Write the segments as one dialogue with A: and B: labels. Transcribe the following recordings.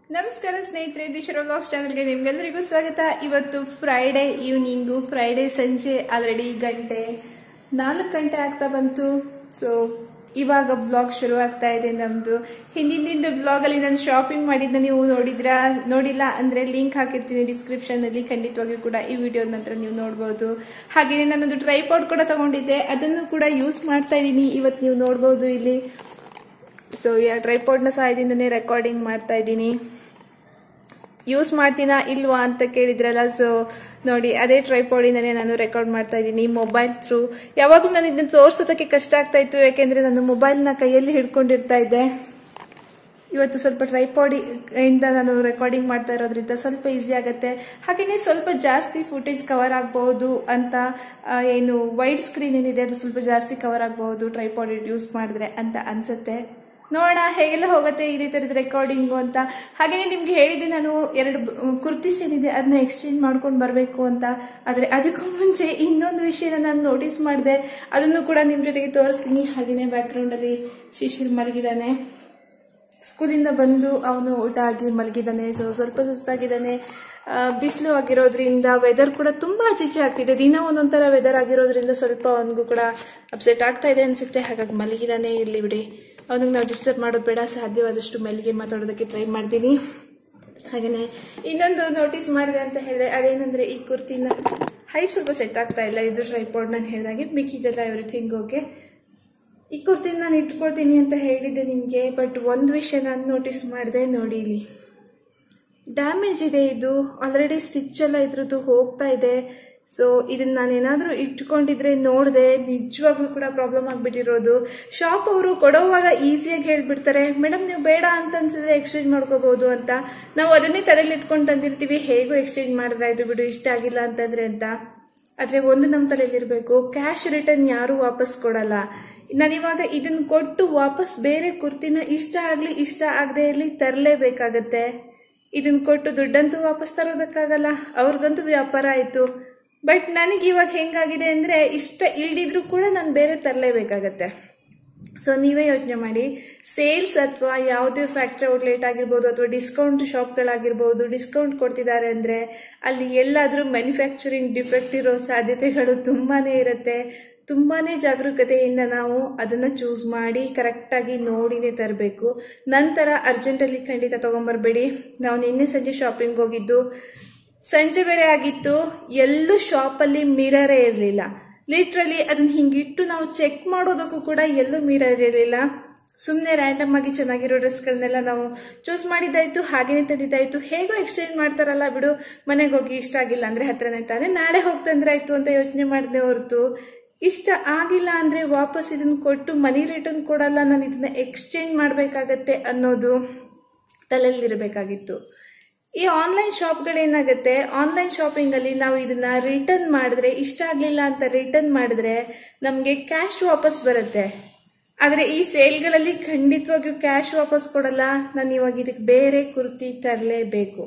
A: ನಮಸ್ಕಾರ ಸ್ನೇಹಿತರೆ ದಿಶರ ವ್ಲಾಗ್ಸ್ ಚಾನಲ್ಗೆ ನಿಮ್ಗೆಲ್ಲರಿಗೂ ಸ್ವಾಗತ ಇವತ್ತು ಫ್ರೈಡೆ ಈವ್ನಿಂಗು ಫ್ರೈಡೆ ಸಂಜೆ ಆಲ್ರೆಡಿ ಗಂಟೆ ನಾಲ್ಕು ಗಂಟೆ ಆಗ್ತಾ ಬಂತು ಸೊ ಇವಾಗ ಬ್ಲಾಗ್ ಶುರು ಆಗ್ತಾ ಇದೆ ನಮ್ದು ಹಿಂದಿನ ದಿನದ ಬ್ಲಾಗ್ ಅಲ್ಲಿ ನಾನು ಶಾಪಿಂಗ್ ಮಾಡಿದ್ನ ನೀವು ನೋಡಿದ್ರಾ ನೋಡಿಲ್ಲ ಅಂದ್ರೆ ಲಿಂಕ್ ಹಾಕಿರ್ತೀನಿ ಡಿಸ್ಕ್ರಿಪ್ಷನ್ ಅಲ್ಲಿ ಖಂಡಿತವಾಗಿಯೂ ಕೂಡ ಈ ವಿಡಿಯೋ ನಂತರ ನೀವು ನೋಡಬಹುದು ಹಾಗೆಯೇ ನಾನೊಂದು ಟ್ರೈಪಾಡ್ ಕೂಡ ತಗೊಂಡಿದ್ದೆ ಅದನ್ನು ಕೂಡ ಯೂಸ್ ಮಾಡ್ತಾ ಇದ್ದೀನಿ ಇವತ್ತು ನೀವು ನೋಡಬಹುದು ಇಲ್ಲಿ ಸೊ ಈ ಟ್ರೈಪಾಡ್ನ ಸಹಾಯದಿಂದನೇ ರೆಕಾರ್ಡಿಂಗ್ ಮಾಡ್ತಾ ಇದ್ದೀನಿ ಯೂಸ್ ಮಾಡ್ತೀನಾ ಇಲ್ವಾ ಅಂತ ಕೇಳಿದ್ರಲ್ಲ ಸೊ ನೋಡಿ ಅದೇ ಟ್ರೈಪಾಡಿಂದನೇ ನಾನು ರೆಕಾರ್ಡ್ ಮಾಡ್ತಾ ಇದ್ದೀನಿ ಮೊಬೈಲ್ ಥ್ರೂ ಯಾವಾಗಲೂ ನಾನು ಇದನ್ನ ತೋರ್ಸೋದಕ್ಕೆ ಕಷ್ಟ ಆಗ್ತಾ ಇತ್ತು ಯಾಕೆಂದ್ರೆ ನಾನು ಮೊಬೈಲ್ನ ಕೈಯಲ್ಲಿ ಹಿಡ್ಕೊಂಡಿರ್ತಾ ಇದ್ದೆ ಇವತ್ತು ಸ್ವಲ್ಪ ಟ್ರೈಪಾಡಿ ಇಂದ ನಾನು ರೆಕಾರ್ಡಿಂಗ್ ಮಾಡ್ತಾ ಇರೋದ್ರಿಂದ ಸ್ವಲ್ಪ ಈಸಿ ಆಗುತ್ತೆ ಹಾಗೆಯೇ ಸ್ವಲ್ಪ ಜಾಸ್ತಿ ಫುಟೇಜ್ ಕವರ್ ಆಗಬಹುದು ಅಂತ ಆ, ಏನು ವೈಡ್ ಸ್ಕ್ರೀನ್ ಏನಿದೆ ಅದು ಸ್ವಲ್ಪ ಜಾಸ್ತಿ ಕವರ್ ಆಗಬಹುದು ಟ್ರೈಪಾಡ್ ಯೂಸ್ ಮಾಡಿದ್ರೆ ಅಂತ ಅನ್ಸುತ್ತೆ ನೋಡೋಣ ಹೇಗೆಲ್ಲ ಹೋಗುತ್ತೆ ಇದೇ ಥರದ ರೆಕಾರ್ಡಿಂಗು ಅಂತ ಹಾಗೆಯೇ ನಿಮ್ಗೆ ಹೇಳಿದ್ದೆ ನಾನು ಎರಡು ಕುರ್ತೀಸ್ ಏನಿದೆ ಅದನ್ನ ಎಕ್ಸ್ಚೇಂಜ್ ಮಾಡ್ಕೊಂಡು ಬರಬೇಕು ಅಂತ ಆದರೆ ಅದಕ್ಕೂ ಮುಂಚೆ ಇನ್ನೊಂದು ವಿಷಯನ ನಾನು ನೋಟಿಸ್ ಮಾಡಿದೆ ಅದನ್ನು ಕೂಡ ನಿಮ್ಮ ಜೊತೆಗೆ ತೋರಿಸ್ತೀನಿ ಹಾಗೆಯೇ ಬ್ಯಾಕ್ಗ್ರೌಂಡಲ್ಲಿ ಶಿಶಿರ್ ಮಲಗಿದ್ದಾನೆ ಸ್ಕೂಲಿಂದ ಬಂದು ಅವನು ಊಟ ಆಗಿ ಮಲಗಿದ್ದಾನೆ ಸೊ ಸ್ವಲ್ಪ ಸುಸ್ತಾಗಿದ್ದಾನೆ ಬಿಸಿಲು ಆಗಿರೋದ್ರಿಂದ ವೆದರ್ ಕೂಡ ತುಂಬಾ ಆಚೀಚೆ ಆಗ್ತಿದೆ ದಿನ ಒಂದೊಂಥರ ವೆದರ್ ಆಗಿರೋದ್ರಿಂದ ಸ್ವಲ್ಪ ಅವನಿಗೂ ಕೂಡ ಅಪ್ಸೆಟ್ ಆಗ್ತಾ ಇದೆ ಅನ್ಸುತ್ತೆ ಹಾಗಾಗಿ ಮಲಗಿದಾನೆ ಇರ್ಲಿ ಬಿಡಿ ಅವನಿಗೆ ನಾವು ಡಿಸ್ಟರ್ಬ್ ಮಾಡೋದು ಬೇಡ ಸಾಧ್ಯವಾದಷ್ಟು ಮೆಲ್ಲಿಗೆ ಮಾತಾಡೋದಕ್ಕೆ ಟ್ರೈ ಮಾಡ್ತೀನಿ ಹಾಗೆಯೇ ಇನ್ನೊಂದು ನೋಟಿಸ್ ಮಾಡಿದೆ ಅಂತ ಹೇಳಿದೆ ಅದೇನಂದ್ರೆ ಈ ಕುರ್ತಿನ ಹೈಟ್ ಸ್ವಲ್ಪ ಸೆಟ್ ಆಗ್ತಾ ಇಲ್ಲ ಇದು ಟ್ರೈಪಾಡ್ ನಾನು ಹೇಳಿದಾಗೆ ಮಿಕ್ಕಿದೆಲ್ಲ ಎವ್ರಿಥಿಂಗ್ ಓಕೆ ಈ ಕುರ್ತಿನ ನಾನು ಇಟ್ಕೊಳ್ತೀನಿ ಅಂತ ಹೇಳಿದ್ದೆ ನಿಮಗೆ ಬಟ್ ಒಂದು ವಿಷಯ ನಾನು ನೋಟಿಸ್ ಮಾಡಿದೆ ನೋಡಿ ಇಲ್ಲಿ ಡ್ಯಾಮೇಜ್ ಇದೆ ಇದು ಆಲ್ರೆಡಿ ಸ್ಟಿಚ್ ಎಲ್ಲ ಇದ್ರದ್ದು ಹೋಗ್ತಾ ಇದೆ ಸೊ ಇದನ್ನ ನಾನು ಏನಾದರೂ ಇಟ್ಕೊಂಡಿದ್ರೆ ನೋಡಿದೆ ನಿಜವಾಗ್ಲೂ ಕೂಡ ಪ್ರಾಬ್ಲಮ್ ಆಗ್ಬಿಟ್ಟಿರೋದು ಶಾಪ್ ಅವರು ಕೊಡೋವಾಗ ಈಸಿಯಾಗಿ ಹೇಳ್ಬಿಡ್ತಾರೆ ಮೇಡಮ್ ನೀವು ಬೇಡ ಅಂತ ಅನ್ಸಿದ್ರೆ ಎಕ್ಸ್ಚೇಂಜ್ ಮಾಡ್ಕೋಬಹುದು ಅಂತ ನಾವು ಅದನ್ನೇ ತಲೆಯಲ್ಲಿ ಇಟ್ಕೊಂಡು ತಂದಿರ್ತೀವಿ ಹೇಗೂ ಎಕ್ಸ್ಚೇಂಜ್ ಮಾಡಿದ್ರೆ ಆಯ್ತು ಬಿಡು ಇಷ್ಟ ಆಗಿಲ್ಲ ಅಂತಂದ್ರೆ ಅಂತ ಆದ್ರೆ ಒಂದು ನಮ್ಮ ತಲೆಯಲ್ಲಿರ್ಬೇಕು ಕ್ಯಾಶ್ ರಿಟರ್ನ್ ಯಾರು ವಾಪಸ್ ಕೊಡಲ್ಲ ನಾನಿವಾಗ ಇದನ್ನ ಕೊಟ್ಟು ವಾಪಸ್ ಬೇರೆ ಕುರ್ತಿನ ಇಷ್ಟ ಆಗ್ಲಿ ಇಷ್ಟ ಆಗದೆ ಇರ್ಲಿ ತರಲೇಬೇಕಾಗತ್ತೆ ಇದನ್ನ ಕೊಟ್ಟು ದುಡ್ಡಂತೂ ವಾಪಸ್ ತರೋದಕ್ಕಾಗಲ್ಲ ಅವ್ರಿಗಂತೂ ವ್ಯಾಪಾರ ಆಯ್ತು ಬಟ್ ನನಗೆ ಇವಾಗ ಹೆಂಗಾಗಿದೆ ಅಂದ್ರೆ ಇಷ್ಟ ಇಲ್ದಿದ್ರು ಕೂಡ ನಾನು ಬೇರೆ ತರಲೇಬೇಕಾಗತ್ತೆ ಸೊ ನೀವೇ ಯೋಚನೆ ಮಾಡಿ ಸೇಲ್ಸ್ ಅಥವಾ ಯಾವುದೇ ಫ್ಯಾಕ್ಟ್ರಿ ಔಟ್ಲೆಟ್ ಆಗಿರ್ಬೋದು ಅಥವಾ ಡಿಸ್ಕೌಂಟ್ ಶಾಪ್ಗಳಾಗಿರ್ಬೋದು ಡಿಸ್ಕೌಂಟ್ ಕೊಡ್ತಿದ್ದಾರೆ ಅಂದ್ರೆ ಅಲ್ಲಿ ಎಲ್ಲಾದ್ರೂ ಮ್ಯಾನುಫ್ಯಾಕ್ಚರಿಂಗ್ ಡಿಫೆಕ್ಟ್ ಇರೋ ಸಾಧ್ಯತೆಗಳು ತುಂಬಾನೇ ಇರುತ್ತೆ ತುಂಬಾನೇ ಜಾಗರೂಕತೆಯಿಂದ ನಾವು ಅದನ್ನ ಚೂಸ್ ಮಾಡಿ ಕರೆಕ್ಟಾಗಿ ನೋಡಿನೇ ತರಬೇಕು ನಂತರ ಅರ್ಜೆಂಟಲ್ಲಿ ಖಂಡಿತ ತಗೊಂಬರ್ಬೇಡಿ ನಾವು ನಿನ್ನೆ ಸಂಜೆ ಶಾಪಿಂಗ್ ಹೋಗಿದ್ದು ಸಂಜೆ ಬೇರೆ ಆಗಿತ್ತು ಎಲ್ಲೂ ಶಾಪಲ್ಲಿ ಮಿರರೇ ಇರಲಿಲ್ಲ ಲಿಟ್ರಲಿ ಅದನ್ನ ಹಿಂಗಿಟ್ಟು ನಾವು ಚೆಕ್ ಮಾಡೋದಕ್ಕೂ ಕೂಡ ಎಲ್ಲೂ ಮಿರರ್ ಇರಲಿಲ್ಲ ಸುಮ್ಮನೆ ರ್ಯಾಂಡಮ್ ಆಗಿ ಚೆನ್ನಾಗಿರೋ ಡ್ರೆಸ್ಗಳನ್ನೆಲ್ಲ ನಾವು ಚೂಸ್ ಮಾಡಿದ್ದಾಯ್ತು ಹಾಗೇನೆ ತಂದಿದ್ದಾಯ್ತು ಹೇಗೋ ಎಕ್ಸ್ಚೇಂಜ್ ಮಾಡ್ತಾರಲ್ಲ ಬಿಡು ಮನೆಗೆ ಹೋಗಿ ಇಷ್ಟ ಆಗಿಲ್ಲ ಅಂದ್ರೆ ಹತ್ರನೇ ತಾನೆ ನಾಳೆ ಹೋಗ್ತಂದ್ರೆ ಆಯ್ತು ಅಂತ ಯೋಚನೆ ಮಾಡಿದೆ ಹೊರತು ಇಷ್ಟ ಆಗಿಲ್ಲ ಅಂದ್ರೆ ವಾಪಸ್ ಇದನ್ನ ಕೊಟ್ಟು ಮನಿ ರಿಟರ್ನ್ ಕೊಡಲ್ಲ ನಾನು ಇದನ್ನ ಎಕ್ಸ್ಚೇಂಜ್ ಮಾಡಬೇಕಾಗತ್ತೆ ಅನ್ನೋದು ತಲೆಯಲ್ಲಿರಬೇಕಾಗಿತ್ತು ಈ ಆನ್ಲೈನ್ ಶಾಪ್ಗಳೇನಾಗುತ್ತೆ ಆನ್ಲೈನ್ ಶಾಪಿಂಗ್ ಅಲ್ಲಿ ನಾವು ಇದನ್ನ ರಿಟರ್ನ್ ಮಾಡಿದ್ರೆ ಇಷ್ಟ ಆಗ್ಲಿಲ್ಲ ಅಂತ ರಿಟರ್ನ್ ಮಾಡಿದ್ರೆ ನಮಗೆ ಕ್ಯಾಶ್ ವಾಪಸ್ ಬರುತ್ತೆ ಆದ್ರೆ ಈ ಸೇಲ್ಗಳಲ್ಲಿ ಖಂಡಿತವಾಗಿಯೂ ಕ್ಯಾಶ್ ವಾಪಸ್ ಕೊಡಲ್ಲ ನಾನು ಇವಾಗ ಇದಕ್ಕೆ ಬೇರೆ ಕುರ್ತಿ ತರಲೇಬೇಕು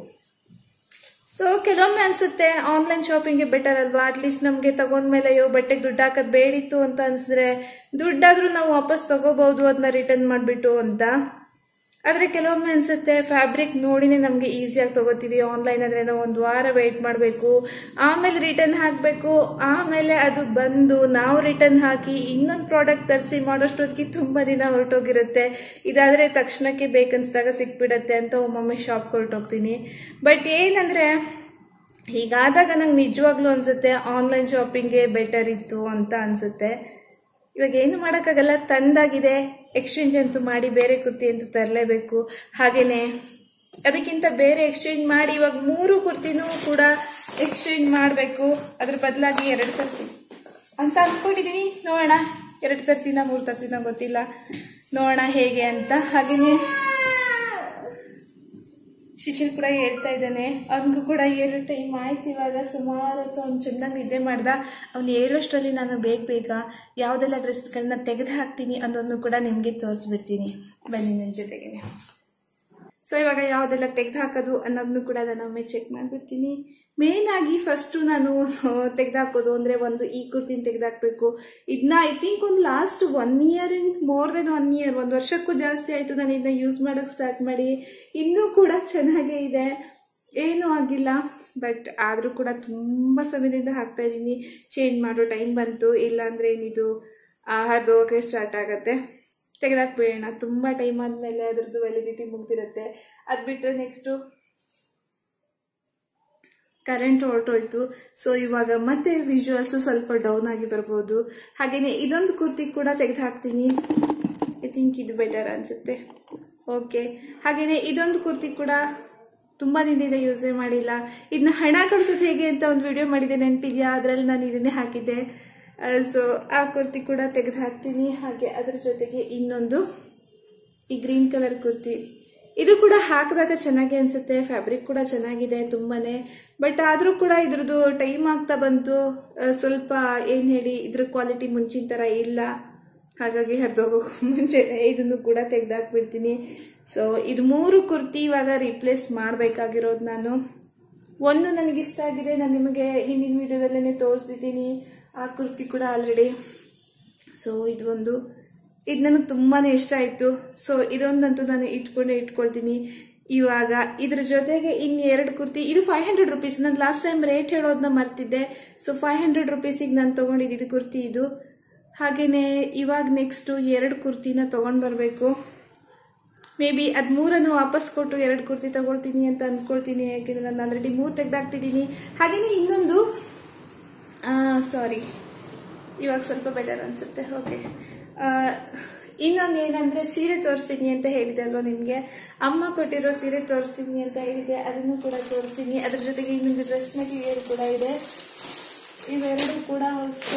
A: ಸೊ ಕೆಲವೊಮ್ಮೆ ಅನ್ಸುತ್ತೆ ಆನ್ಲೈನ್ ಶಾಪಿಂಗ್ ಬೆಟರ್ ಅಲ್ವಾ ಅಟ್ಲೀಸ್ಟ್ ನಮಗೆ ತಗೊಂಡ್ಮೇಲೆ ಅಯ್ಯೋ ಬಟ್ಟೆಗೆ ದುಡ್ಡು ಹಾಕೋದ್ ಬೇಡಿತ್ತು ಅಂತ ಅನ್ಸಿದ್ರೆ ದುಡ್ಡಾದ್ರೂ ನಾವು ವಾಪಸ್ ತಗೋಬಹುದು ಅದನ್ನ ರಿಟರ್ನ್ ಮಾಡಿಬಿಟ್ಟು ಅಂತ ಆದ್ರೆ ಕೆಲವೊಮ್ಮೆ ಅನ್ಸುತ್ತೆ ಫ್ಯಾಬ್ರಿಕ್ ನೋಡಿನೇ ನಮಗೆ ಈಸಿಯಾಗಿ ತಗೋತೀವಿ ಆನ್ಲೈನ್ ಅಂದ್ರೆ ನಾವು ಒಂದು ವಾರ ವೇಟ್ ಮಾಡಬೇಕು ಆಮೇಲೆ ರಿಟರ್ನ್ ಹಾಕಬೇಕು ಆಮೇಲೆ ಅದು ಬಂದು ನಾವು ರಿಟರ್ನ್ ಹಾಕಿ ಇನ್ನೊಂದು ಪ್ರಾಡಕ್ಟ್ ತರಿಸಿ ಮಾಡೋಷ್ಟೊತ್ತಿಗೆ ತುಂಬಾ ದಿನ ಹೊರಟೋಗಿರುತ್ತೆ ಇದಾದ್ರೆ ತಕ್ಷಣಕ್ಕೆ ಬೇಕನ್ಸ್ದಾಗ ಸಿಕ್ಬಿಡತ್ತೆ ಅಂತ ಒಮ್ಮೊಮ್ಮೆ ಶಾಪ್ ಹೊರಟೋಗ್ತೀನಿ ಬಟ್ ಏನಂದ್ರೆ ಹೀಗಾದಾಗ ನಂಗೆ ನಿಜವಾಗ್ಲೂ ಅನ್ಸುತ್ತೆ ಆನ್ಲೈನ್ ಶಾಪಿಂಗೇ ಬೆಟರ್ ಇತ್ತು ಅಂತ ಅನ್ಸುತ್ತೆ ಇವಾಗ ಏನು ಮಾಡೋಕ್ಕಾಗಲ್ಲ ತಂದಾಗಿದೆ ಎಕ್ಸ್ಚೇಂಜ್ ಅಂತೂ ಮಾಡಿ ಬೇರೆ ಕುರ್ತಿ ಅಂತೂ ತರಲೇಬೇಕು ಹಾಗೇನೆ ಅದಕ್ಕಿಂತ ಬೇರೆ ಎಕ್ಸ್ಚೇಂಜ್ ಮಾಡಿ ಇವಾಗ ಮೂರು ಕುರ್ತಿನೂ ಕೂಡ ಎಕ್ಸ್ಚೇಂಜ್ ಮಾಡಬೇಕು ಅದ್ರ ಬದಲಾಗಿ ಎರಡು ತರ್ತೀನಿ ಅಂತ ಅನ್ಕೊಂಡಿದ್ದೀನಿ ನೋಡೋಣ ಎರಡು ತರ್ತೀನ ಮೂರು ತರ್ತೀನ ಗೊತ್ತಿಲ್ಲ ನೋಡೋಣ ಹೇಗೆ ಅಂತ ಹಾಗೇನೆ ಶಿಶಿರ್ ಕೂಡ ಹೇಳ್ತಾ ಇದ್ದಾನೆ ಅವನಿಗೂ ಕೂಡ ಏಳು ಟೈಮ್ ಆಯ್ತು ಇವಾಗ ಸುಮಾರು ಹೊತ್ತು ಅವ್ನು ಚೆನ್ನಾಗಿ ನಿದ್ದೆ ಮಾಡ್ದ ಅವ್ನು ಏಳೋಷ್ಟರಲ್ಲಿ ನಾನು ಬೇಗ ಬೇಗ ಯಾವುದೆಲ್ಲ ಡ್ರೆಸ್ಗಳನ್ನ ತೆಗೆದು ಹಾಕ್ತೀನಿ ಅನ್ನೋದನ್ನು ಕೂಡ ನಿಮಗೆ ತೋರಿಸ್ಬಿಡ್ತೀನಿ ಬನ್ನಿ ನನ್ನ ಜೊತೆಗೆ ಸೊ ಇವಾಗ ಯಾವ್ದೆಲ್ಲ ತೆಗೆದು ಹಾಕೋದು ಅನ್ನೋದನ್ನು ಕೂಡ ನಾನು ಒಮ್ಮೆ ಚೆಕ್ ಮಾಡ್ಬಿಡ್ತೀನಿ ಮೇನ್ ಆಗಿ ಫಸ್ಟ್ ನಾನು ತೆಗೆದಾಕೋದು ಅಂದ್ರೆ ಒಂದು ಈ ಕುರ್ತಿನ ತೆಗೆದಾಕ್ಬೇಕು ಇದನ್ನ ಐ ಥಿಂಕ್ ಒಂದು last one year more than one year ಒಂದು ವರ್ಷಕ್ಕೂ ಜಾಸ್ತಿ ಆಯ್ತು ನಾನು ಇದನ್ನ ಯೂಸ್ ಮಾಡಕ್ ಸ್ಟಾರ್ಟ್ ಮಾಡಿ ಇನ್ನೂ ಕೂಡ ಚೆನ್ನಾಗೇ ಇದೆ ಏನೂ ಆಗಿಲ್ಲ ಬಟ್ ಆದರೂ ಕೂಡ ತುಂಬ ಸಮಯದಿಂದ ಹಾಕ್ತಾ ಇದ್ದೀನಿ ಚೇಂಜ್ ಮಾಡೋ ಟೈಮ್ ಬಂತು ಇಲ್ಲಾಂದ್ರೆ ಏನಿದು ಹರಿದೋಗಕ್ಕೆ ಸ್ಟಾರ್ಟ್ ಆಗತ್ತೆ ತೆಗೆದಾಕ್ಬೇಡ ತುಂಬ ಟೈಮ್ ಆದಮೇಲೆ ಅದ್ರದ್ದು ವ್ಯಾಲಿಡಿಟಿ ಮುಗ್ದಿರುತ್ತೆ ಅದು ಬಿಟ್ಟರೆ ನೆಕ್ಸ್ಟು ಕರೆಂಟ್ ಹೊರಟೋಯ್ತು ಸೊ ಇವಾಗ ಮತ್ತೆ ವಿಜುವಲ್ಸ್ ಸ್ವಲ್ಪ ಡೌನ್ ಆಗಿ ಬರ್ಬೋದು ಹಾಗೇನೆ ಇದೊಂದು ಕುರ್ತಿ ಕೂಡ ತೆಗೆದು ಹಾಕ್ತೀನಿ ಐ ಥಿಂಕ್ ಇದು ಬೆಟರ್ ಅನ್ಸುತ್ತೆ ಓಕೆ ಹಾಗೇನೆ ಇದೊಂದು ಕುರ್ತಿ ಕೂಡ ತುಂಬಾ ದಿನದಿಂದ ಯೂಸೇ ಮಾಡಿಲ್ಲ ಇದನ್ನ ಹಣ ಕಳಿಸೋದು ಹೇಗೆ ಅಂತ ಒಂದು ವಿಡಿಯೋ ಮಾಡಿದ್ದೆ ನೆನಪಿದ್ಯಾ ಅದರಲ್ಲಿ ನಾನು ಇದನ್ನೇ ಹಾಕಿದ್ದೆ ಸೊ ಆ ಕುರ್ತಿ ಕೂಡ ತೆಗೆದು ಹಾಕ್ತೀನಿ ಹಾಗೆ ಅದ್ರ ಜೊತೆಗೆ ಇನ್ನೊಂದು ಈ ಗ್ರೀನ್ ಕಲರ್ ಕುರ್ತಿ ಇದು ಕೂಡ ಹಾಕಿದಾಗ ಚೆನ್ನಾಗಿ ಅನ್ಸುತ್ತೆ ಫ್ಯಾಬ್ರಿಕ್ ಕೂಡ ಚೆನ್ನಾಗಿದೆ ತುಂಬಾನೇ ಬಟ್ ಆದ್ರೂ ಕೂಡ ಇದ್ರದ್ದು ಟೈಮ್ ಆಗ್ತಾ ಬಂತು ಆ, ಸ್ವಲ್ಪ ಏನ್ ಹೇಳಿ ಇದ್ರ ಕ್ವಾಲಿಟಿ ಮುಂಚಿನ ತರ ಇಲ್ಲ ಹಾಗಾಗಿ ಹರಿದೋಗೋಕೆ ಮುಂಚೆ ಇದನ್ನು ಕೂಡ ತೆಗ್ದಾಕ್ಬಿಡ್ತೀನಿ ಸೊ ಇದು ಮೂರು ಕುರ್ತಿ ಇವಾಗ ರಿಪ್ಲೇಸ್ ಮಾಡಬೇಕಾಗಿರೋದು ನಾನು ಒಂದು ನನಗೆ ಇಷ್ಟ ಆಗಿದೆ ನಾನು ನಿಮಗೆ ಹಿಂದಿನ ವಿಡಿಯೋದಲ್ಲೇ ತೋರಿಸಿದ್ದೀನಿ ಆ ಕುರ್ತಿ ಕೂಡ ಆಲ್ರೆಡಿ ಸೊ ಇದು ಒಂದು ಇದು ನನಗೆ ತುಂಬಾನೇ ಇಷ್ಟ ಆಯ್ತು ಸೊ ಇದೊಂದಂತೂ ನಾನು ಇಟ್ಕೊಂಡೇ ಇಟ್ಕೊಳ್ತೀನಿ ಇವಾಗ ಇದ್ರ ಜೊತೆಗೆ ಇನ್ ಎರಡು ಕುರ್ತಿ ಇದು ಫೈವ್ ಹಂಡ್ರೆಡ್ ರುಪೀಸ್ ನಾನು ಲಾಸ್ಟ್ ಟೈಮ್ ರೇಟ್ ಹೇಳೋದನ್ನ ಮರ್ತಿದ್ದೆ ಸೊ ಫೈವ್ ಹಂಡ್ರೆಡ್ ರುಪೀಸಿಗೆ ನಾನು ತಗೊಂಡಿದ್ದು ಕುರ್ತಿ ಇದು ಹಾಗೇನೆ ಇವಾಗ ನೆಕ್ಸ್ಟ್ ಎರಡು ಕುರ್ತಿನ ತಗೊಂಡ್ ಬರಬೇಕು ಮೇ ಬಿ ಅದ್ ಮೂರನ್ನು ವಾಪಸ್ ಕೊಟ್ಟು ಎರಡು ಕುರ್ತಿ ತಗೊಳ್ತೀನಿ ಅಂತ ಅನ್ಕೊಳ್ತೀನಿ ಯಾಕೆಂದ್ರೆ ನಾನು ಆಲ್ರೆಡಿ ಮೂರು ತೆಗ್ದಾಕ್ತಿದ್ದೀನಿ ಹಾಗೇನೆ ಇನ್ನೊಂದು ಸಾರಿ ಇವಾಗ ಸ್ವಲ್ಪ ಬೆಟರ್ ಅನ್ಸುತ್ತೆ ಓಕೆ ಇನ್ನೊಂದು ಏನಂದ್ರೆ ಸೀರೆ ತೋರಿಸ್ತೀನಿ ಅಂತ ಹೇಳಿದೆ ಅಲ್ವಾ ನಿಮ್ಗೆ ಅಮ್ಮ ಕೊಟ್ಟಿರೋ ಸೀರೆ ತೋರಿಸ್ತೀನಿ ಅಂತ ಹೇಳಿದೆ ಅದನ್ನು ಕೂಡ ತೋರಿಸ್ತೀನಿ ಅದ್ರ ಜೊತೆಗೆ ಇನ್ನೊಂದು ಡ್ರೆಸ್ ಮೆಟೀರಿಯಲ್ ಕೂಡ ಇದೆ ಇವೆರಡು ಕೂಡ ಅಷ್ಟೇ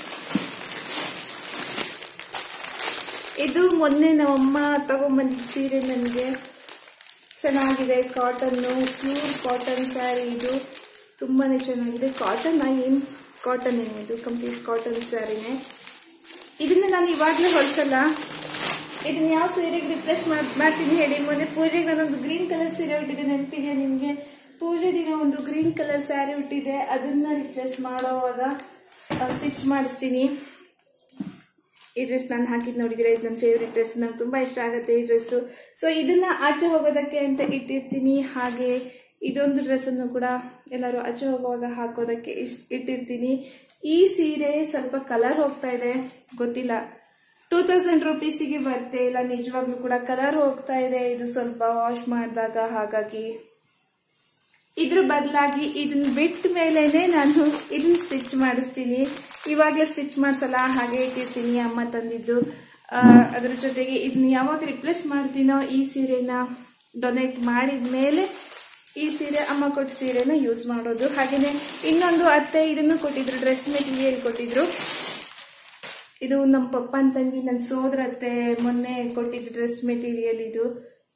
A: ಇದು ಮೊನ್ನೆ ನಮ್ಮಮ್ಮ ತಗೊಂಬಂದಿದ್ದ ಸೀರೆ ನನಗೆ ಚೆನ್ನಾಗಿದೆ ಕಾಟನ್ನು ಪ್ಯೂರ್ ಕಾಟನ್ ಸ್ಯಾರಿ ಇದು ತುಂಬಾನೇ ಚೆನ್ನಾಗಿದೆ ಕಾಟನ್ ಏನು ಕಾಟನ್ ಏನು ಇದು ಕಂಪ್ಲೀಟ್ ಕಾಟನ್ ಸ್ಯಾರಿನೇ ಇದನ್ನ ನಾನು ಇವಾಗಲೇ ಹೊಲ್ಸಲ್ಲ ಇದನ್ನ ಯಾವ ಸೀರೆಗೆ ರಿಪ್ಲೇಸ್ ಮಾಡ್ತೀನಿ ಹೇಳಿ ಮೊನ್ನೆ ಪೂಜೆಗೆ ನಾನೊಂದು ಗ್ರೀನ್ ಕಲರ್ ಸೀರೆ ಉಟ್ಟಿದ್ದೆ ನೆನಪಿದೆ ನಿಮಗೆ ಪೂಜೆ ದಿನ ಒಂದು ಗ್ರೀನ್ ಕಲರ್ ಸ್ಯಾರಿ ಉಟ್ಟಿದೆ ಅದನ್ನ ರಿಪ್ಲೇಸ್ ಮಾಡೋವಾಗ ಸ್ಟಿಚ್ ಮಾಡಿಸ್ತೀನಿ ಈ ಡ್ರೆಸ್ ನಾನು ಹಾಕಿದ್ ನೋಡಿದ್ರೆ ಇದು ನನ್ನ ಫೇವ್ರೆಟ್ ಡ್ರೆಸ್ ನಂಗೆ ತುಂಬಾ ಇಷ್ಟ ಆಗುತ್ತೆ ಈ ಡ್ರೆಸ್ಸು ಸೊ ಇದನ್ನ ಆಚೆ ಹೋಗೋದಕ್ಕೆ ಅಂತ ಇಟ್ಟಿರ್ತೀನಿ ಹಾಗೆ ಇದೊಂದು ಡ್ರೆಸ್ ಅನ್ನು ಕೂಡ ಎಲ್ಲರೂ ಆಚೆ ಹೋಗುವಾಗ ಹಾಕೋದಕ್ಕೆ ಇಷ್ಟ ಇಟ್ಟಿರ್ತೀನಿ ಈ ಸೀರೆ ಸ್ವಲ್ಪ ಕಲರ್ ಹೋಗ್ತಾ ಇದೆ ಗೊತ್ತಿಲ್ಲ ಟೂ ತೌಸಂಡ್ ರುಪೀಸಿಗೆ ಬರುತ್ತೆ ಇಲ್ಲ ನಿಜವಾಗ್ಲೂ ಕೂಡ ಕಲರ್ ಹೋಗ್ತಾ ಇದೆ ಇದು ಸ್ವಲ್ಪ ವಾಶ್ ಮಾಡಿದಾಗ ಹಾಗಾಗಿ ಇದ್ರ ಬದಲಾಗಿ ಇದನ್ನ ಬಿಟ್ಟ ಮೇಲೇನೆ ನಾನು ಇದನ್ನ ಸ್ಟಿಚ್ ಮಾಡಿಸ್ತೀನಿ ಇವಾಗಲೇ ಸ್ಟಿಚ್ ಮಾಡಿಸಲ್ಲ ಹಾಗೆ ಇಟ್ಟಿರ್ತೀನಿ ಅಮ್ಮ ತಂದಿದ್ದು ಆ, ಅದ್ರ ಜೊತೆಗೆ ಇದನ್ನ ಯಾವಾಗ ರಿಪ್ಲೇಸ್ ಮಾಡ್ತೀನೋ ಈ ಸೀರೆನ ಡೊನೇಟ್ ಮಾಡಿದ ಮೇಲೆ ಈ ಸೀರೆ ಅಮ್ಮ ಕೊಟ್ಟ ಸೀರೆನ ಯೂಸ್ ಮಾಡೋದು ಹಾಗೇನೆ ಇನ್ನೊಂದು ಅತ್ತೆ ಇದನ್ನು ಕೊಟ್ಟಿದ್ರು ಡ್ರೆಸ್ ಮೆಟೀರಿಯಲ್ ಕೊಟ್ಟಿದ್ರು ಇದು ನಮ್ಮ ಪಪ್ಪನ ತಂಗಿ ನನ್ನ ಸೋದರ ಅತ್ತೆ ಮೊನ್ನೆ ಕೊಟ್ಟಿದ್ದು ಡ್ರೆಸ್ ಮೆಟೀರಿಯಲ್ ಇದು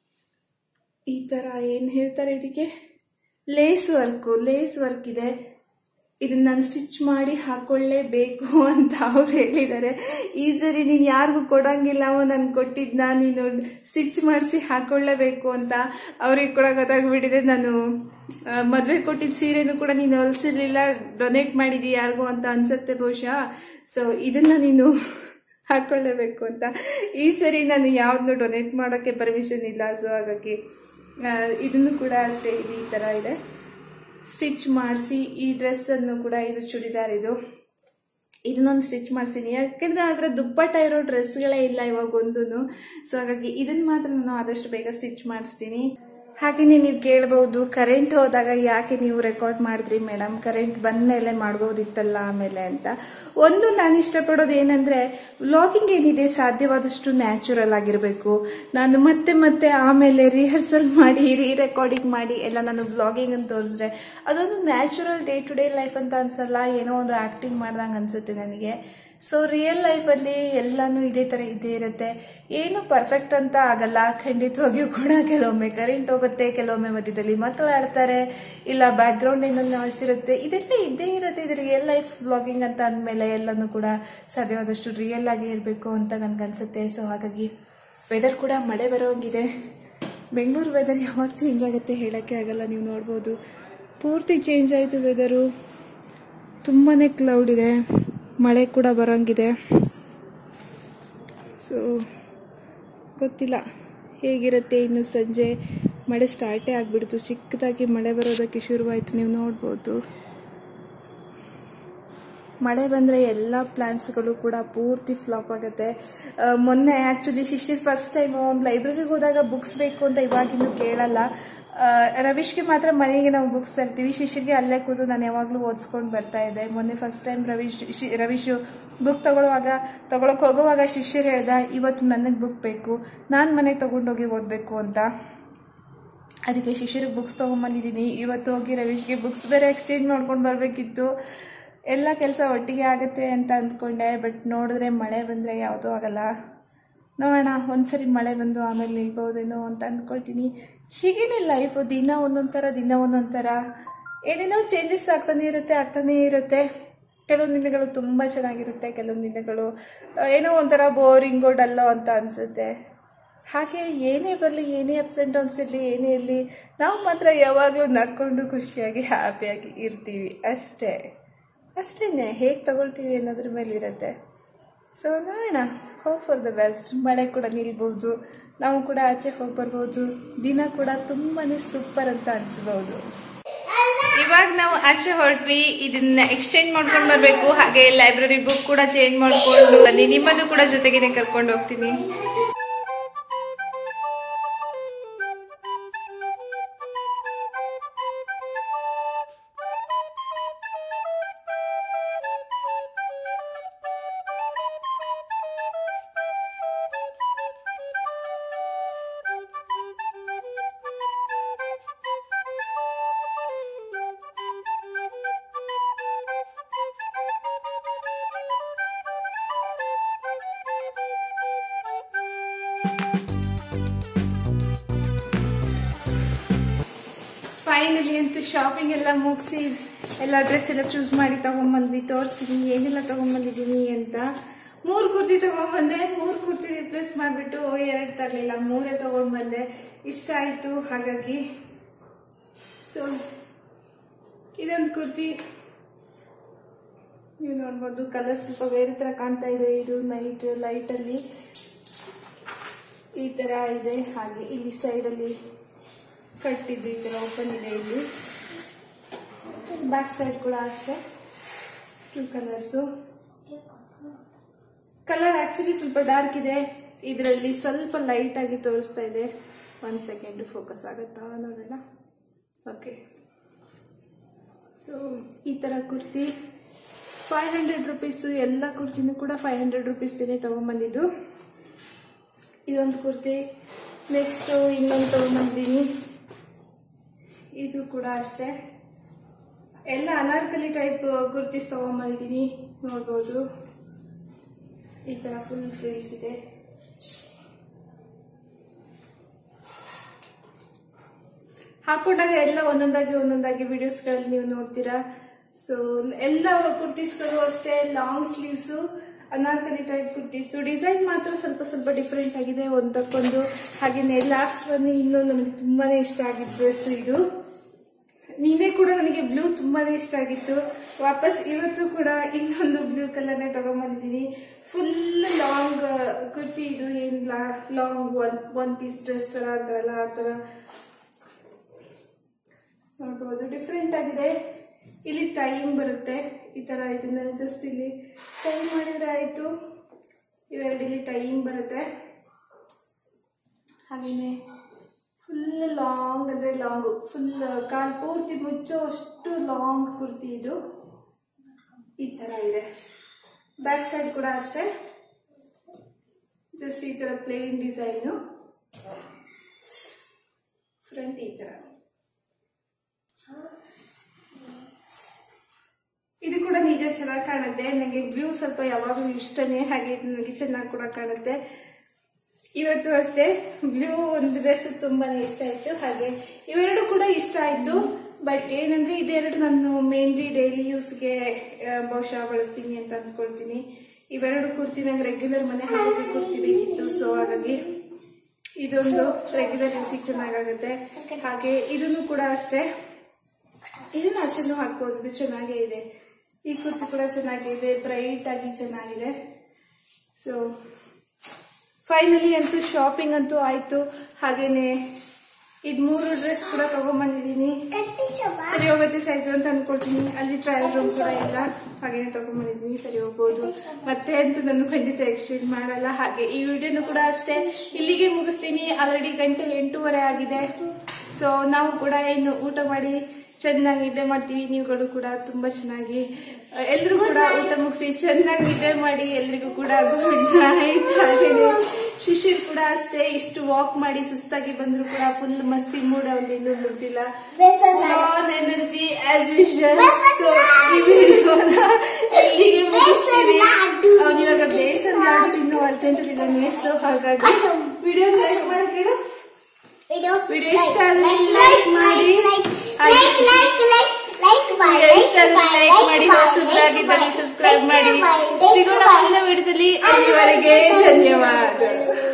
A: ಈ ತರ ಏನ್ ಹೇಳ್ತಾರೆ ಇದಕ್ಕೆ ಲೇಸ್ ವರ್ಕ್ ಲೇಸ್ ವರ್ಕ್ ಇದೆ ಇದನ್ನ ನಾನು ಸ್ಟಿಚ್ ಮಾಡಿ ಹಾಕೊಳ್ಳೇಬೇಕು ಅಂತ ಅವ್ರು ಹೇಳಿದ್ದಾರೆ ಈ ಸರಿ ನೀನು ಯಾರಿಗೂ ಕೊಡಂಗಿಲ್ಲ ಅವ ನನ್ ಕೊಟ್ಟಿದ್ನ ನೀನು ಸ್ಟಿಚ್ ಮಾಡಿಸಿ ಹಾಕೊಳ್ಳೇಬೇಕು ಅಂತ ಅವ್ರಿಗೆ ಕೂಡ ಗೊತ್ತಾಗ್ಬಿಟ್ಟಿದೆ ನಾನು ಆ, ಮದ್ವೆ ಕೊಟ್ಟಿದ್ದ ಸೀರೆನೂ ಕೂಡ ನೀನು ಹೊಲ್ಸಿರ್ಲಿಲ್ಲ ಡೊನೇಟ್ ಮಾಡಿದಿ ಯಾರಿಗೂ ಅಂತ ಅನ್ಸತ್ತೆ ಬಹುಶಃ ಸೊ ಇದನ್ನ ನೀನು ಹಾಕೊಳ್ಳೇಬೇಕು ಅಂತ ಈ ಸರಿ ನಾನು ಯಾವ್ದನ್ನು ಡೊನೇಟ್ ಮಾಡೋಕ್ಕೆ ಪರ್ಮಿಷನ್ ಇಲ್ಲ ಸೊ ಹಾಗಾಗಿ ಆ, ಇದನ್ನು ಕೂಡ ಅಷ್ಟೇ ಇದು ಈ ತರ ಇದೆ ಸ್ಟಿಚ್ ಮಾಡಿಸಿ ಈ ಡ್ರೆಸ್ ಅನ್ನು ಕೂಡ ಇದು ಚೂಡಿದಾರ್ ಇದು ಇದನ್ನೊಂದು ಸ್ಟಿಚ್ ಮಾಡಿಸಿನಿ ಯಾಕೆಂದ್ರೆ ಅದ್ರ ದುಪ್ಪಟ್ಟ ಇರೋ ಡ್ರೆಸ್ಗಳೇ ಇಲ್ಲ ಇವಾಗ ಒಂದೂ ಸೊ ಹಾಗಾಗಿ ಇದನ್ನ ಮಾತ್ರ ನಾನು ಆದಷ್ಟು ಬೇಗ ಸ್ಟಿಚ್ ಮಾಡಿಸ್ತೀನಿ ಹಾಗೆಯೇ ನೀವು ಕೇಳ್ಬಹುದು ಕರೆಂಟ್ ಹೋದಾಗ ಯಾಕೆ ನೀವು ರೆಕಾರ್ಡ್ ಮಾಡಿದ್ರಿ ಮೇಡಮ್ ಕರೆಂಟ್ ಬಂದ ಮೇಲೆ ಮಾಡ್ಬೋದಿತ್ತಲ್ಲ ಆಮೇಲೆ ಅಂತ ಒಂದು ನಾನು ಇಷ್ಟಪಡೋದು ಏನಂದ್ರೆ ವ್ಲಾಗಿಂಗ್ ಏನಿದೆ ಸಾಧ್ಯವಾದಷ್ಟು ನ್ಯಾಚುರಲ್ ಆಗಿರಬೇಕು ನಾನು ಮತ್ತೆ ಮತ್ತೆ ಆಮೇಲೆ ರಿಹರ್ಸಲ್ ಮಾಡಿ ರೀ ರೆಕಾರ್ಡಿಂಗ್ ಮಾಡಿ ಎಲ್ಲ ನಾನು ಬ್ಲಾಗಿಂಗ್ ಅಂತ ತೋರಿಸಿದ್ರೆ ಅದೊಂದು natural day to day life ಅಂತ ಅನ್ಸಲ್ಲ ಏನೋ ಒಂದು ಆಕ್ಟಿಂಗ್ ಮಾಡ್ದಂಗೆ ಅನ್ಸುತ್ತೆ ನನಗೆ ಸೊ ರಿಯಲ್ ಲೈಫಲ್ಲಿ ಎಲ್ಲಾನು ಇದೇ ತರ ಇದ್ದೇ ಇರುತ್ತೆ ಏನು ಪರ್ಫೆಕ್ಟ್ ಅಂತ ಆಗಲ್ಲ ಖಂಡಿತವಾಗಿಯೂ ಕೂಡ ಕೆಲವೊಮ್ಮೆ ಕರೆಂಟ್ ಹೋಗುತ್ತೆ ಕೆಲವೊಮ್ಮೆ ಮಧ್ಯದಲ್ಲಿ ಮಕ್ಕಳು ಆಡ್ತಾರೆ ಇಲ್ಲ ಬ್ಯಾಕ್ ಗ್ರೌಂಡ್ ಏನೋ ನಾಯ್ಸ್ ಇರುತ್ತೆ ಇದೆಲ್ಲ ಇದ್ದೇ ಇರುತ್ತೆ ಇದು ರಿಯಲ್ ಲೈಫ್ ಬ್ಲಾಗಿಂಗ್ ಅಂತ ಅಂದಮೇಲೆ ಎಲ್ಲಾನು ಕೂಡ ಸಾಧ್ಯವಾದಷ್ಟು ರಿಯಲ್ ಆಗಿ ಇರಬೇಕು ಅಂತ ನನ್ಗನ್ಸುತ್ತೆ ಸೊ ಹಾಗಾಗಿ ವೆದರ್ ಕೂಡ ಮಳೆ ಬರೋಂಗಿದೆ ಬೆಂಗಳೂರು ವೆದರ್ ಯಾವಾಗ ಚೇಂಜ್ ಆಗುತ್ತೆ ಹೇಳೋಕ್ಕೆ ಆಗಲ್ಲ ನೀವು ನೋಡ್ಬೋದು ಪೂರ್ತಿ ಚೇಂಜ್ ಆಯಿತು ವೆದರು ತುಂಬಾ ಕ್ಲೌಡ್ ಇದೆ ಮಳೆ ಕೂಡ ಬರೋಂಗಿದೆ ಸೊ ಗೊತ್ತಿಲ್ಲ ಹೇಗಿರುತ್ತೆ ಇನ್ನು ಸಂಜೆ ಮಳೆ ಸ್ಟಾರ್ಟೇ ಆಗಿಬಿಡ್ತು ಚಿಕ್ಕದಾಗಿ ಮಳೆ ಬರೋದಕ್ಕೆ ಶುರುವಾಯಿತು ನೀವು ನೋಡ್ಬೋದು ಮಳೆ ಬಂದರೆ ಎಲ್ಲ ಪ್ಲಾನ್ಸ್ಗಳು ಕೂಡ ಪೂರ್ತಿ ಫ್ಲಾಪ್ ಆಗುತ್ತೆ ಆ, ಮೊನ್ನೆ ಆ್ಯಕ್ಚುಲಿ ಶಿಶಿರ್ ಫಸ್ಟ್ ಟೈಮ್ ಲೈಬ್ರರಿಗೆ ಹೋದಾಗ ಬುಕ್ಸ್ ಬೇಕು ಅಂತ ಇವಾಗಿನ್ನೂ ಕೇಳಲ್ಲ ಆ, ರವೀಶ್ಗೆ ಮಾತ್ರ ಮನೆಗೆ ನಾವು ಬುಕ್ಸ್ ತರ್ತೀವಿ ಶಿಶಿರ್ಗೆ ಅಲ್ಲೇ ಕೂತು ನಾನು ಯಾವಾಗಲೂ ಓದಿಸ್ಕೊಂಡು ಬರ್ತಾ ಇದ್ದೆ ಮೊನ್ನೆ ಫಸ್ಟ್ ಟೈಮ್ ರವೀಶ್ ಶಿ- ರವೀಶು ಬುಕ್ ತಗೊಳ್ಳುವಾಗ ತಗೊಳಕ್ ಹೋಗುವಾಗ ಶಿಶಿರ್ ಹೇಳ್ದ ಇವತ್ತು ನನಗೆ ಬುಕ್ ಬೇಕು ನಾನು ಮನೆಗೆ ತಗೊಂಡೋಗಿ ಓದಬೇಕು ಅಂತ ಅದಕ್ಕೆ ಶಿಶಿರಿಗೆ ಬುಕ್ಸ್ ತೊಗೊಂಬಂದಿದ್ದೀನಿ ಇವತ್ತು ಹೋಗಿ ರವೀಶ್ಗೆ ಬುಕ್ಸ್ ಬೇರೆ ಎಕ್ಸ್ಚೇಂಜ್ ಮಾಡ್ಕೊಂಡು ಬರಬೇಕಿತ್ತು ಎಲ್ಲ ಕೆಲಸ ಒಟ್ಟಿಗೆ ಆಗುತ್ತೆ ಅಂತ ಅಂದ್ಕೊಂಡೆ ಬಟ್ ನೋಡಿದ್ರೆ ಮಳೆ ಬಂದರೆ ಯಾವುದೂ ಆಗಲ್ಲ ನೋಡೋಣ ಒಂದ್ಸರಿ ಮಳೆ ಬಂದು ಆಮೇಲೆ ನಿಲ್ಬೋದೇನೋ ಅಂತ ಅಂದ್ಕೊಳ್ತೀನಿ ಹೀಗೇನೆ ಲೈಫು ದಿನ ಒಂದೊಂದು ಥರ ದಿನ ಒಂದೊಂದು ಥರ ಏನೇನೋ ಚೇಂಜಸ್ ಆಗ್ತಾನೆ ಇರುತ್ತೆ ಆಗ್ತಾನೇ ಇರುತ್ತೆ ಕೆಲವೊಂದು ದಿನಗಳು ತುಂಬ ಚೆನ್ನಾಗಿರುತ್ತೆ ಕೆಲವೊಂದು ದಿನಗಳು ಆ, ಏನೋ ಒಂಥರ ಬೋರಿಂಗು ಡಲ್ಲೋ ಅಂತ ಅನಿಸುತ್ತೆ ಹಾಗೆ ಏನೇ ಬರಲಿ ಏನೇ ಅಪ್ಸ್ ಆ್ಯಂಡ್ ಡೌನ್ಸ್ ಇರಲಿ ಏನೇ ಇರಲಿ ನಾವು ಮಾತ್ರ ಯಾವಾಗಲೂ ನಕ್ಕೊಂಡು ಖುಷಿಯಾಗಿ ಹ್ಯಾಪಿಯಾಗಿ ಇರ್ತೀವಿ ಅಷ್ಟೇ ಅಷ್ಟೇ ಹೇಗೆ ತಗೊಳ್ತೀವಿ ಅನ್ನೋದ್ರ ಮೇಲೆ ಇರುತ್ತೆ ಸೊ ನೋಡೋಣ ಹೋಪ್ ಫಾರ್ ದ ಬೆಸ್ಟ್ ಮಳೆ ಕೂಡ ನಿಲ್ಬೋದು ನಾವು ಕೂಡ ಆಚೆ ಹೋಗಿ ಬರ್ಬೋದು ದಿನ ಕೂಡ ತುಂಬಾ ಸೂಪರ್ ಅಂತ ಅನಿಸ್ಬೋದು ಇವಾಗ ನಾವು ಆಚೆ ಹೊರಟ್ವಿ ಇದನ್ನ ಎಕ್ಸ್ಚೇಂಜ್ ಮಾಡ್ಕೊಂಡು ಬರ್ಬೇಕು ಹಾಗೆ ಲೈಬ್ರರಿ ಬುಕ್ ಕೂಡ ಚೇಂಜ್ ಮಾಡ್ಕೊಂಡು ಬನ್ನಿ ನಿಮ್ಮನ್ನು ಕೂಡ ಜೊತೆಗೇನೆ ಕರ್ಕೊಂಡು ಹೋಗ್ತೀನಿ ಫೈನಲಿ ಅಂತೂ ಶಾಪಿಂಗ್ ಎಲ್ಲ ಮುಗಿಸಿ ಎಲ್ಲ ಡ್ರೆಸ್ ಎಲ್ಲ ಚೂಸ್ ಮಾಡಿ ತಗೊಂಬಂದ್ವಿ ತೋರಿಸ್ತೀನಿ ಏನೆಲ್ಲ ತಗೊಂಬಂದಿದ್ದೀನಿ ಅಂತ ಮೂರು ಕುರ್ತಿ ತಗೊಂಬಂದೆ ಮೂರು ಕುರ್ತಿ ರಿಪ್ಲೇಸ್ ಮಾಡಿಬಿಟ್ಟು ಎರಡು ತರಲಿಲ್ಲ ಮೂರೇ ತಗೊಂಡ್ಬಂದೆ ಇಷ್ಟ ಆಯಿತು ಹಾಗಾಗಿ ಸೊ ಇದೊಂದು ಕುರ್ತಿ ನೀವು ನೋಡ್ಬೋದು ಕಲರ್ ಸ್ವಲ್ಪ ಬೇರೆ ಥರ ಕಾಣ್ತಾ ಇದೆ ಇದು ನೈಟ್ ಲೈಟಲ್ಲಿ ಈ ಥರ ಇದೆ ಹಾಗೆ ಇಲ್ಲಿ ಸೈಡಲ್ಲಿ ಕಟ್ಟಿದ್ದು ಈ ಥರ ಓಪನ್ ಇದೆ ಇಲ್ಲಿ ಬ್ಯಾಕ್ ಸೈಡ್ ಕೂಡ ಅಷ್ಟೇ ಟೂ ಕಲರ್ಸು ಕಲರ್ ಆಕ್ಚುಲಿ ಸ್ವಲ್ಪ ಡಾರ್ಕ್ ಇದೆ ಇದರಲ್ಲಿ ಸ್ವಲ್ಪ ಲೈಟ್ ಆಗಿ ತೋರಿಸ್ತಾ ಇದೆ ಒಂದು ಸೆಕೆಂಡ್ ಫೋಕಸ್ ಆಗುತ್ತಾ ನೋಡೋಣ ಓಕೆ ಸೊ ಈ ಥರ ಕುರ್ತಿ ಫೈವ್ ಹಂಡ್ರೆಡ್ ರುಪೀಸು ಎಲ್ಲ ಕುರ್ತಿನೂ ಕೂಡ ಫೈವ್ ಹಂಡ್ರೆಡ್ ರುಪೀಸ್ದೇನೆ ತೊಗೊಂಬಂದಿದ್ದು ಇದೊಂದು ಕುರ್ತಿ ನೆಕ್ಸ್ಟು ಇನ್ನೊಂದು ತೊಗೊಂಬಂದಿದ್ದೀನಿ ಇದು ಕೂಡ ಅಷ್ಟೇ ಎಲ್ಲ ಅನಾರ್ಕಲಿ ಟೈಪ್ ಕುರ್ತೀಸ್ ತೊಗೊಂಬಂದಿದ್ದೀನಿ ನೋಡ್ಬೋದು ಈ ಥರ ಫುಲ್ ಫ್ರೀಸ್ ಇದೆ ಹಾಕೊಂಡಾಗ ಎಲ್ಲ ಒಂದೊಂದಾಗಿ ಒಂದೊಂದಾಗಿ ವಿಡಿಯೋಸ್ಗಳಲ್ಲಿ ನೀವು ನೋಡ್ತೀರಾ ಸೊ ಎಲ್ಲ ಕುರ್ತೀಸ್ಗಳು ಅಷ್ಟೇ long sleeves Anarkali type kurtis design ಮಾತ್ರ ಸ್ವಲ್ಪ ಸ್ವಲ್ಪ ಡಿಫ್ರೆಂಟ್ ಆಗಿದೆ ಒಂದಕ್ಕೊಂದು ಹಾಗೇನೆ ಲಾಸ್ಟ್ ಒನ್ ಇನ್ನು ನನಗೆ ತುಂಬಾನೇ ಇಷ್ಟ ಆಗಿದ್ದು ಡ್ರೆಸ್ ಇದು ನೀವೇ ಕೂಡ ನನಗೆ ಬ್ಲೂ ತುಂಬಾನೇ ಇಷ್ಟ ಆಗಿತ್ತು ವಾಪಸ್ ಇವತ್ತು ಕೂಡ ಇನ್ನೊಂದು ಬ್ಲೂ ಕಲರ್ನೇ ತಗೊಂಡ್ಬಂದಿದ್ದೀನಿ ಫುಲ್ ಲಾಂಗ್ ಕುರ್ತಿ ಇದು ಏನಿಲ್ಲ long one one piece dress ತರ ಅಂತಾರಲ್ಲ ಆ ಥರ ನೋಡ್ಬೋದು ಡಿಫ್ರೆಂಟ್ ಆಗಿದೆ ಇಲ್ಲಿ ಟೈಮ್ ಬರುತ್ತೆ ಈ ತರ ಇದನ್ನ ಜಸ್ಟ್ ಇಲ್ಲಿ ಟೈಮ್ ಮಾಡಿದ್ರೆ ಆಯ್ತು ಇವೆರಡು ಇಲ್ಲಿ ಟೈಮ್ ಬರುತ್ತೆ ಹಾಗೇನೆ ಫುಲ್ ಲಾಂಗ್ ಅಂದ್ರೆ ಲಾಂಗ್ ಫುಲ್ ಕಾಲ್ ಪೂರ್ತಿ ಮುಚ್ಚೋ ಅಷ್ಟು ಲಾಂಗ್ ಕುರ್ತಿ ಇದು ಈ ತರ ಇದೆ ಬ್ಯಾಕ್ ಸೈಡ್ ಕೂಡ ಅಷ್ಟೇ ಜಸ್ಟ್ ಈ ತರ ಪ್ಲೇನ್ ಡಿಸೈನು ಫ್ರಂಟ್ ಈ ತರ ಇದು ಕೂಡ ನಿಜ ಚೆನ್ನಾಗಿ ಕಾಣುತ್ತೆ ನನಗೆ ಬ್ಲೂ ಸ್ವಲ್ಪ ಯಾವಾಗಲೂ ಇಷ್ಟನೇ ಹಾಗೆ ಇದು ನನಗೆ ಚೆನ್ನಾಗಿ ಕೂಡ ಕಾಣುತ್ತೆ ಇವತ್ತು ಅಷ್ಟೇ ಬ್ಲೂ ಒಂದು ಡ್ರೆಸ್ ತುಂಬಾನೇ ಇಷ್ಟ ಆಯ್ತು ಹಾಗೆ ಇವೆರಡು ಕೂಡ ಇಷ್ಟ ಆಯ್ತು ಬಟ್ ಏನಂದ್ರೆ ಇದೆರಡು ನಾನು ಮೇನ್ಲಿ ಡೈಲಿ ಯೂಸ್ಗೆ ಬಹುಶಃ ಬಳಸ್ತೀನಿ ಅಂತ ಅಂದ್ಕೊಳ್ತೀನಿ ಇವೆರಡು ಕುರ್ತಿ ನಂಗೆ ರೆಗ್ಯುಲರ್ ಮನೆ ಹಾಕೋಕೆ ಕುರ್ತಿ ಬೇಕಿತ್ತು ಸೊ ಹಾಗಾಗಿ ಇದೊಂದು ರೆಗ್ಯುಲರ್ ಯೂಸಿಗೆ ಚೆನ್ನಾಗಾಗುತ್ತೆ ಹಾಗೆ ಇದನ್ನು ಕೂಡ ಅಷ್ಟೇ ಇದನ್ನ ಅಷ್ಟನ್ನು ಹಾಕ್ಬೋದು ಇದು ಚೆನ್ನಾಗೇ ಇದೆ ಈ ಕುರ್ತಿ ಕೂಡ ಚೆನ್ನಾಗಿದೆ ಬ್ರೈಟ್ ಆಗಿ ಚೆನ್ನಾಗಿದೆ ಸೊ ಫೈನಲಿ ಅಂತೂ ಶಾಪಿಂಗ್ ಅಂತೂ ಆಯ್ತು ಹಾಗೇನೆ ಇದ್ ಮೂರು ಡ್ರೆಸ್ ಕೂಡ ತಗೊಂಡ್ಬಂದಿದ್ದೀನಿ ಸರಿ ಹೋಗುತ್ತೆ ಸೈಜ್ ಅಂತ ಅನ್ಕೊಳ್ತೀನಿ ಅಲ್ಲಿ ಟ್ರಯಲ್ ರೂಮ್ ಕೂಡ ಇಲ್ಲ ಹಾಗೇನೆ ತಗೊಂಡ್ಬಂದಿದ್ದೀನಿ ಸರಿ ಹೋಗ್ಬೋದು ಮತ್ತೆ ಅಂತೂ ನಾನು ಖಂಡಿತ ಎಕ್ಸ್ಟೆಂಡ್ ಮಾಡಲ್ಲ ಹಾಗೆ ಈ ವಿಡಿಯೋನು ಕೂಡ ಅಷ್ಟೇ ಇಲ್ಲಿಗೆ ಮುಗಿಸ್ತೀನಿ ಆಲ್ರೆಡಿ ಗಂಟೆ ಎಂಟೂವರೆ ಆಗಿದೆ ಸೊ ನಾವು ಕೂಡ ಏನು ಊಟ ಮಾಡಿ ಚೆನ್ನಾಗಿ ನಿದ್ದೆ ಮಾಡ್ತೀವಿ ನೀವುಗಳು ಕೂಡ ತುಂಬಾ ಚೆನ್ನಾಗಿ ಎಲ್ರು ಕೂಡ ಊಟ ಮುಗಿಸಿ ಚೆನ್ನಾಗಿ ನಿದ್ದೆ ಮಾಡಿ ಎಲ್ರಿಗೂ ಕೂಡ ಗುಡ್ ನೈಟ್ ಹಾಗೇನೆ ಶಿಶಿರ್ ಕೂಡ ಅಷ್ಟೇ ಇಷ್ಟು ವಾಕ್ ಮಾಡಿ ಸುಸ್ತಾಗಿ ಬಂದ್ರು ಕೂಡ ಫುಲ್ ಮಸ್ತಿ ಮೂಡ್ ಅವ್ನು ಇನ್ನೂ ಮುಗ್ದಿಲ್ಲ on energy as usual so ಈ ವಿಡಿಯೋನ ಇಲ್ಲಿಗೆ ಮುಗಿಸ್ತೀವಿ ಅವ್ನು ಇವಾಗ ಬೇಸನ್ ಲಾಡು ತಿನ್ನೋ ಅರ್ಜೆಂಟ್ ಇದ್ದಾನೆ ಸೊ ಹಾಗಾಗಿ ವಿಡಿಯೋ ಲೈಕ್ ಮಾಡಕ್ಕೆ ವಿಡಿಯೋ ಇಷ್ಟ ಆದ್ರೆ ಲೈಕ್ ಮಾಡಿ ಹಾಗೆ ವಿಡಿಯೋ ಇಷ್ಟ ಆದ್ರೆ ಲೈಕ್ ಮಾಡಿ ಹೊಸದಾಗಿದ್ದಲ್ಲಿ ಸಬ್ಸ್ಕ್ರೈಬ್ ಮಾಡಿ ಸಿಗೋಣ ಮುಂದಿನ ವಿಡಿಯೋದಲ್ಲಿ ಅಲ್ಲಿವರೆಗೆ ಧನ್ಯವಾದಗಳು